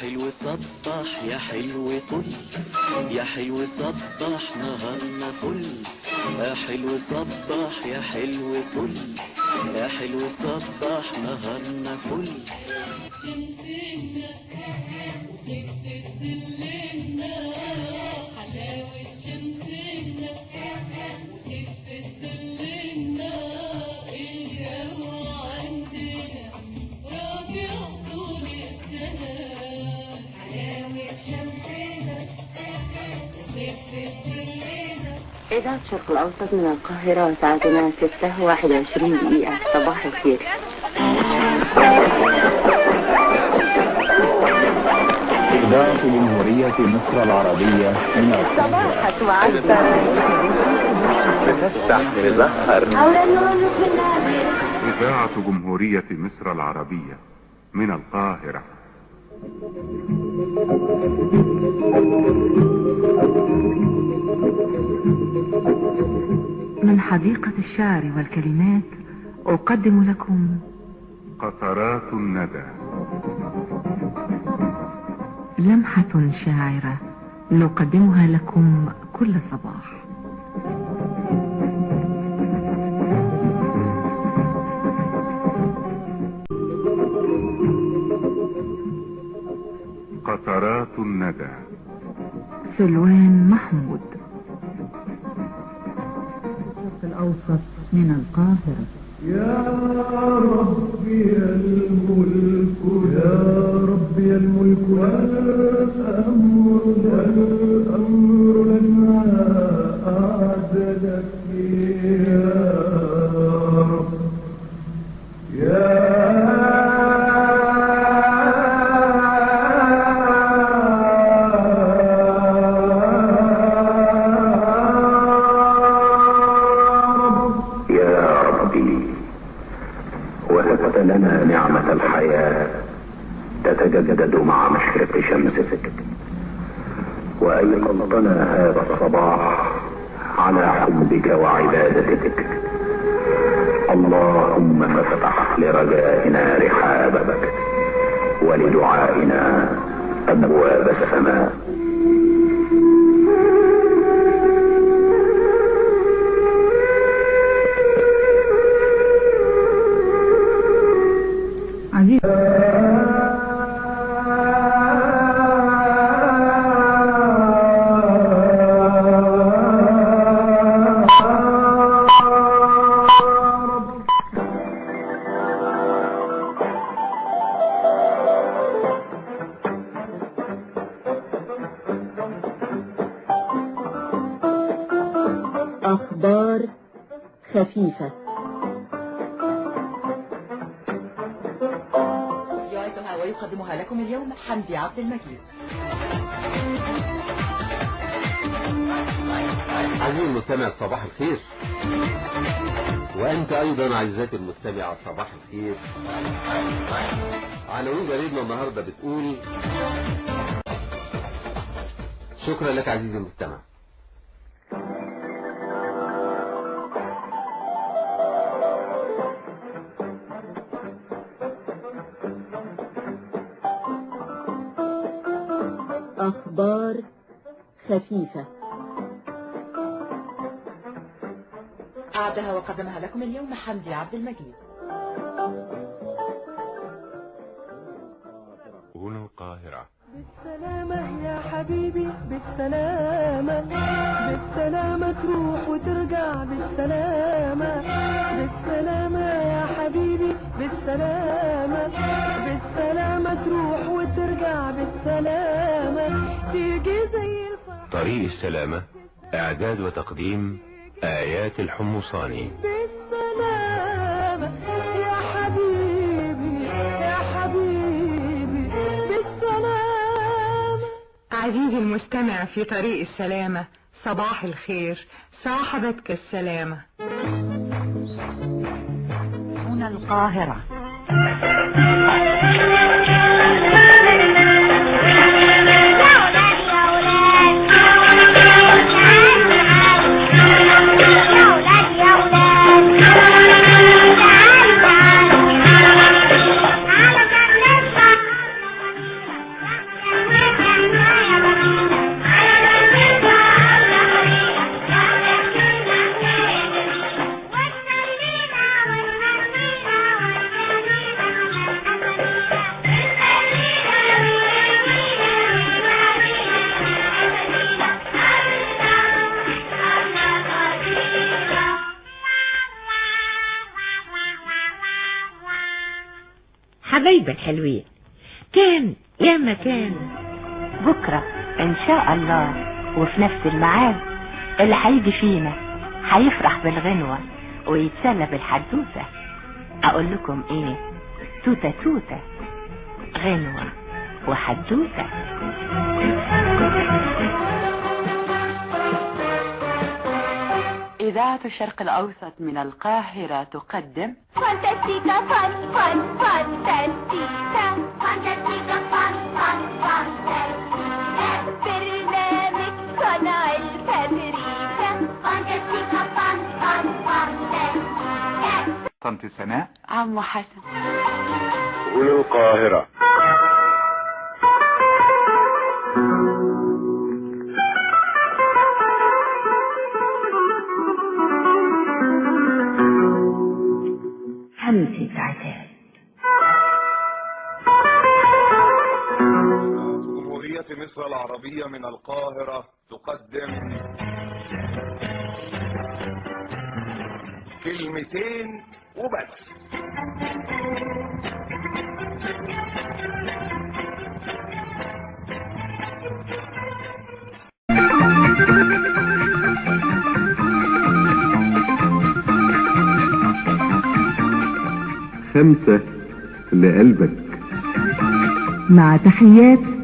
حلو صبح يا حلو طل يا حلو صبح نهارنا فل يا حلو صبح يا حلو طل يا حلو صبح نهارنا فل شمسنا وخفة ظلنا حلاوة شمسنا وخفة ظلنا الجو عندنا ربيع طول السنة حلاوة شمسنا وخفة ظلنا إذاعة الشرق الأوسط من القاهرة ساعتنا 6 21 دقيقة صباح الخير إذاعة جمهورية مصر العربية من القاهرة صباحك وعسى إذاعة جمهورية مصر العربية من القاهرة من حديقة الشعر والكلمات أقدم لكم قطرات الندى لمحة شاعرة نقدمها لكم كل صباح قطرات الندى سلوان محمود الأوسط من القاهرة يا ربي الملك يا ربي الملك والأمر والأمر لنا أعدلك يا رب يا يا ربي وهبت لنا نعمة الحياة تتجدد مع مشرق شمسك وأيقظتنا هذا الصباح على حبك وعبادتك اللهم فافتح لرجائنا رحابك ولدعائنا أبواب السماء أخبار خفيفة يعيدها ويقدمها لكم اليوم حمدي عبد المجيد عزيزي المستمع صباح الخير وأنت أيضا عزيزاتي المستمعة صباح الخير عناوين جريدنا النهاردة بتقول شكرا لك عزيزي المستمع أخبار خفيفة أعدها وقدمها لكم اليوم حمدي عبد المجيد هنا القاهرة بالسلامة يا حبيبي بالسلامة بالسلامة تروح وترجع بالسلامة بالسلامة يا حبيبي بالسلامة بالسلامة تروح وترجع بالسلامة تيجي زي الفرح طريق السلامة إعداد وتقديم آيات الحمصاني بالسلامة يا حبيبي يا حبيبي بالسلامة عزيزي المستمع في طريق السلامة صباح الخير صاحبتك السلامة هنا القاهرة حبايبي الحلوين كان يا مكان بكرة إن شاء الله وفي نفس الميعاد اللي هيجي فينا هيفرح بالغنوة ويتسلى بالحدوتة أقول لكم إيه توتة توتة غنوة وحدوتة إذاعة الشرق الأوسط من القاهرة تقدم فانتستيكا فان فان فانتستيكا فانتستيكا فان فان فانتستيكا برنامج صنع الفابريكا فانتستيكا فان فان فانتستيكا طنط سناء عم حسن هنا القاهرة همسة عتاب جمهورية مصر العربية من القاهرة تقدم كلمتين وبس خمسة لقلبك مع تحيات